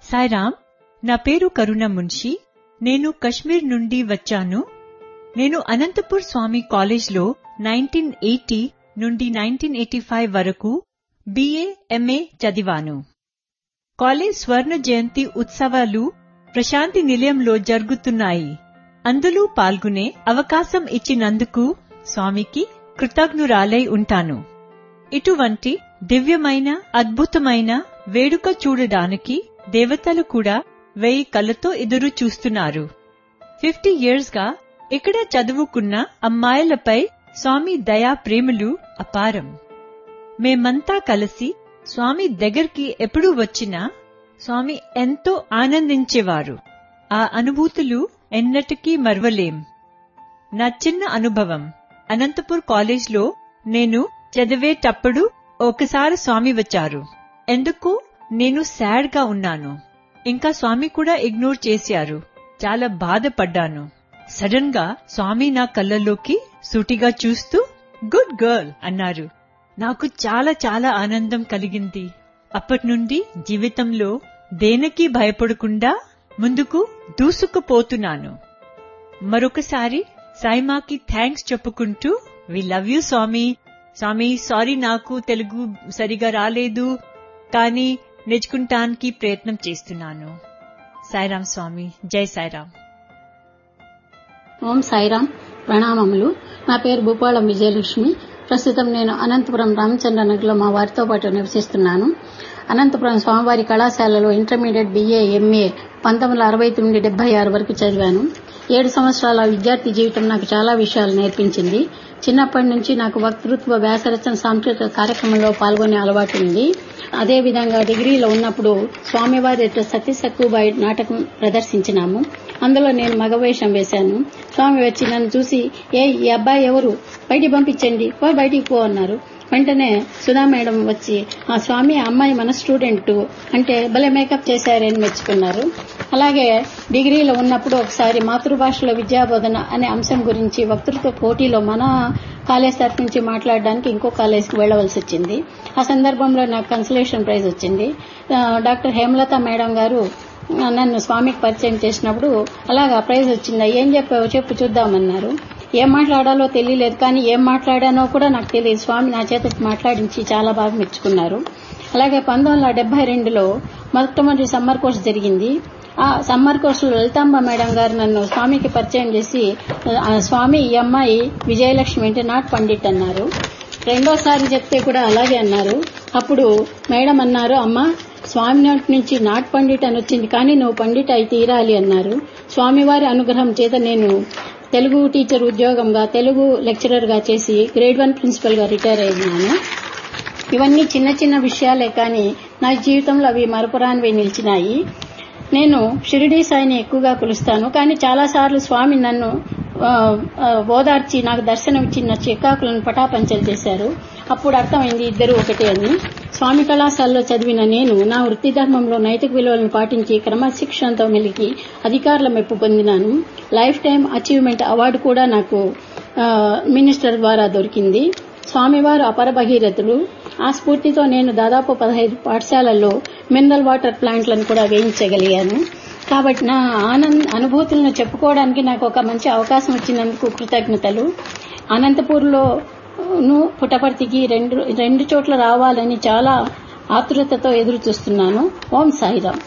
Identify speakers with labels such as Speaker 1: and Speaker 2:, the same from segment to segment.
Speaker 1: సాయిరామ్ నా పేరు కరుణ మున్షి నేను కశ్మీర్ నుండి వచ్చాను నేను అనంతపూర్ స్వామి కాలేజ్లో నైన్టీన్ ఎయిటీ నుండి నైన్టీన్ ఎయిటీ ఫైవ్ వరకు బిఏ ఎంఏ చదివాను కాలేజ్ స్వర్ణ జయంతి ఉత్సవాలు ప్రశాంతి నిలయంలో జరుగుతున్నాయి అందులో పాల్గొనే అవకాశం ఇచ్చినందుకు స్వామికి కృతజ్ఞురాలై ఉంటాను ఇటువంటి దివ్యమైన అద్భుతమైన వేడుక చూడడానికి దేవతలు కూడా వెయ్యి కళ్ళతో ఎదురు చూస్తున్నారు ఫిఫ్టీ ఇయర్స్ గా ఇక్కడ చదువుకున్న అమ్మాయిలపై స్వామి దయా ప్రేమలు అపారం మేమంతా కలిసి స్వామి దగ్గరికి ఎప్పుడు వచ్చినా స్వామి ఎంతో ఆనందించేవారు ఆ అనుభూతులు ఎన్నటికీ మరవలేం నా చిన్న అనుభవం అనంతపూర్ కాలేజ్లో నేను చదివేటప్పుడు ఒకసారి స్వామి వచ్చారు ఎందుకు నేను సాడ్ గా ఉన్నాను ఇంకా స్వామి కూడా ఇగ్నోర్ చేశారు చాలా బాధపడ్డాను సడన్ గా స్వామి నా కళ్ళల్లోకి సూటిగా చూస్తూ గుడ్ గర్ల్ అన్నారు నాకు చాలా చాలా ఆనందం కలిగింది అప్పటి నుండి జీవితంలో దేనికి భయపడకుండా ముందుకు దూసుకుపోతున్నాను మరొకసారి సాయిమాకి థ్యాంక్స్ చెప్పుకుంటూ we love you Swami Swami sorry నాకు తెలుగు సరిగా రాలేదు కానీ నేర్చుకుంటానికి ప్రయత్నం చేస్తున్నాను సాయిరామ్ స్వామి జై సాయిరామ్
Speaker 2: ఓం సాయిరామ్ ప్రణామములు నా పేరు భూపాళం విజయలక్ష్మి ప్రస్తుతం నేను అనంతపురం రామచంద్ర నగర్లో మా వారితో పాటు నివసిస్తున్నాను అనంతపురం స్వామివారి కళాశాలలో ఇంటర్మీడియట్ బిఏ ఎంఏ పంతొమ్మిది వందల అరవై తొమ్మిది డెబ్బై ఆరు వరకు చదివాను ఏడు సంవత్సరాల విద్యార్థి జీవితం నాకు చాలా విషయాలు నేర్పించింది చిన్నప్పటి నుంచి నాకు వక్తృత్వ వ్యాసరచన సాంస్కృతిక కార్యక్రమంలో పాల్గొనే అలవాటు ఉంది అదేవిధంగా డిగ్రీలో ఉన్నప్పుడు స్వామివారి సతీ సక్కుబాయి నాటకం ప్రదర్శించినాము అందులో నేను మగవేషం వేశాను స్వామి వచ్చి నన్ను చూసి ఏ ఈ అబ్బాయి ఎవరు బయటికి పంపించండి పో బయటికి పో అన్నారు వెంటనే సుధా మేడం వచ్చి ఆ స్వామి అమ్మాయి మన స్టూడెంట్ అంటే భలే మేకప్ చేశారని మెచ్చుకున్నారు అలాగే డిగ్రీలో ఉన్నప్పుడు ఒకసారి మాతృభాషలో విద్యాబోధన అనే అంశం గురించి వక్తృత్వ పోటీలో మన కాలేజ్ తరఫు నుంచి మాట్లాడడానికి ఇంకో కాలేజ్కి వెళ్లవలసి వచ్చింది ఆ సందర్భంలో నాకు కన్సలేషన్ ప్రైజ్ వచ్చింది డాక్టర్ హేమలత మేడం గారు నన్ను స్వామికి పరిచయం చేసినప్పుడు అలాగా ప్రైజ్ వచ్చిందా ఏం చెప్పావో చెప్పు చూద్దామన్నారు ఏం మాట్లాడాలో తెలియలేదు కానీ ఏం మాట్లాడానో కూడా నాకు తెలియదు స్వామి నా చేత మాట్లాడించి చాలా బాగా మెచ్చుకున్నారు అలాగే పంతొమ్మిది వందల డెబ్బై రెండులో మొట్టమొదటి సమ్మర్ కోర్స్ జరిగింది ఆ సమ్మర్ కోర్సులో లలితాంబ మేడం గారు నన్ను స్వామికి పరిచయం చేసి స్వామి ఈ అమ్మాయి విజయలక్ష్మి అంటే నాట్ పండిట్ అన్నారు రెండోసారి చెప్తే కూడా అలాగే అన్నారు అప్పుడు మేడం అన్నారు అమ్మ స్వామి నోటి నుంచి నాట్ పండిట్ అని వచ్చింది కానీ నువ్వు పండిట్ అయి తీరాలి అన్నారు స్వామివారి అనుగ్రహం చేత నేను తెలుగు టీచర్ ఉద్యోగంగా తెలుగు లెక్చరర్ గా చేసి గ్రేడ్ వన్ ప్రిన్సిపల్ గా రిటైర్ అయినాను ఇవన్నీ చిన్న చిన్న విషయాలే కానీ నా జీవితంలో అవి మరపురానివి నిలిచినాయి నేను షిరిడీ సాయిని ఎక్కువగా కొలుస్తాను కానీ చాలాసార్లు స్వామి నన్ను ఓదార్చి నాకు దర్శనం ఇచ్చిన చికాకులను పటాపంచలు చేశారు అప్పుడు అర్థమైంది ఇద్దరు ఒకటే అని స్వామి కళాశాలలో చదివిన నేను నా వృత్తి ధర్మంలో నైతిక విలువలను పాటించి క్రమశిక్షణతో మెలికి అధికారుల మెప్పు పొందినాను లైఫ్ టైం అచీవ్మెంట్ అవార్డు కూడా నాకు మినిస్టర్ ద్వారా దొరికింది స్వామివారు అపర భగీరథులు ఆ స్ఫూర్తితో నేను దాదాపు పదహైదు పాఠశాలల్లో మినరల్ వాటర్ ప్లాంట్లను కూడా వేయించగలిగాను కాబట్టి నా ఆనంద అనుభూతులను చెప్పుకోవడానికి నాకు ఒక మంచి అవకాశం వచ్చినందుకు కృతజ్ఞతలు అనంతపూర్లో పుట్టపర్తికి రెండు రెండు చోట్ల రావాలని చాలా ఆతృతతో ఎదురు చూస్తున్నాను ఓం సాయిరామ్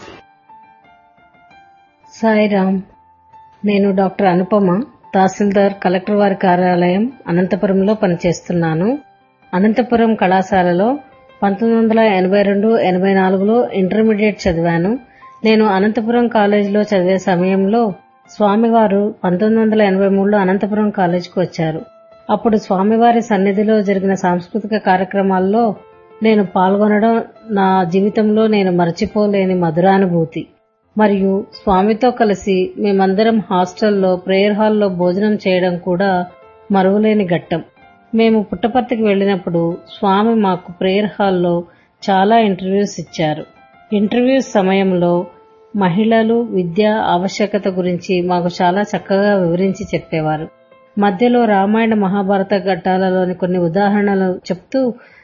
Speaker 3: సాయిరామ్ నేను డాక్టర్ అనుపమ తహసీల్దార్ కలెక్టర్ వారి కార్యాలయం అనంతపురంలో పనిచేస్తున్నాను అనంతపురం కళాశాలలో పంతొమ్మిది వందల ఎనభై రెండు ఎనభై నాలుగులో ఇంటర్మీడియట్ చదివాను నేను అనంతపురం కాలేజీలో చదివే సమయంలో స్వామివారు పంతొమ్మిది వందల ఎనభై మూడులో అనంతపురం కాలేజీకి వచ్చారు అప్పుడు స్వామివారి సన్నిధిలో జరిగిన సాంస్కృతిక కార్యక్రమాల్లో నేను పాల్గొనడం నా జీవితంలో నేను మరచిపోలేని మధురానుభూతి మరియు స్వామితో కలిసి మేమందరం హాస్టల్లో ప్రేయర్ హాల్లో భోజనం చేయడం కూడా మరువలేని ఘట్టం మేము పుట్టపర్తికి వెళ్ళినప్పుడు స్వామి మాకు ప్రేయర్ హాల్లో చాలా ఇంటర్వ్యూస్ ఇచ్చారు ఇంటర్వ్యూస్ సమయంలో మహిళలు విద్య ఆవశ్యకత గురించి మాకు చాలా చక్కగా వివరించి చెప్పేవారు మధ్యలో రామాయణ మహాభారత ఘట్టాలలోని కొన్ని ఉదాహరణలు చెప్తూ